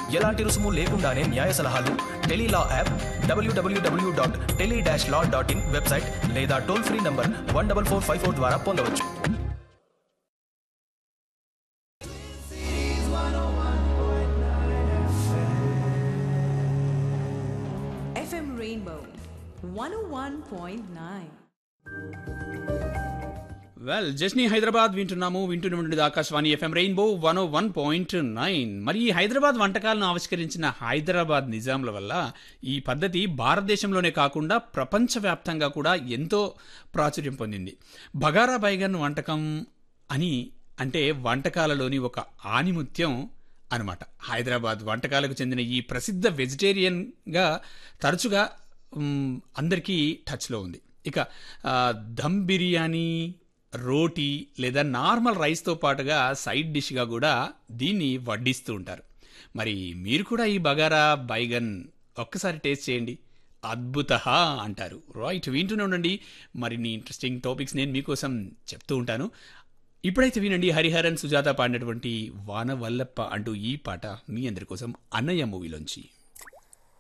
ఎలాంటి రుసుము లేకుండానే న్యాయ సలహాలు tele law app W W W dot tele dash law dot in website లేదా toll free number one double four five four ద్వారా పొందవచ్చు FM Rainbow 101.9. వెల్ జస్ని హైదరాబాద్ వింటున్నాము వింటున్నటువంటి Akashvani FM rainbow one one point nine మరి ఈ హైదరాబాద్ వంటకాలను ఆవిష్కరించిన హైదరాబాద్ నిజాంల వల్ల ఈ పద్ధతి భారతదేశంలోనే కాకుండా ప్రపంచవ్యాప్తంగా కూడా ఎంతో ప్రాచుర్యం పొందింది బగారా బైగన్ వంటకం అని అంటే వంటకాలలోని ఒక ఆనిముత్యం అనమాట హైదరాబాద్ వంటకాలకు చెందిన ఈ ప్రసిద్ధ వెజిటేరియన్గా తరచుగా మ్, అందరికీ టచ్లో ఉంది ఇక ఆ, దమ్ బిర్యానీ రోటీ లేదా నార్మల్ రైస్తో పాటుగా సైడ్ డిష్గా కూడా దీన్ని వడ్డిస్తూ ఉంటారు మరి మీరు కూడా ఈ బగారా బైగన్ ఒక్కసారి టేస్ట్ చేయండి అద్భుత అంటారు రైట్ వింటూనే ఉండండి మరిన్ని ఇంట్రెస్టింగ్ టాపిక్స్ నేను మీకోసం చెప్తూ ఉంటాను ఇప్పుడైతే వినండి హరిహరన్ సుజాత పాడినటువంటి వాన వల్లప్ప అంటూ ఈ పాట మీ అందరి కోసం అన్నయ్య మూవీలోంచి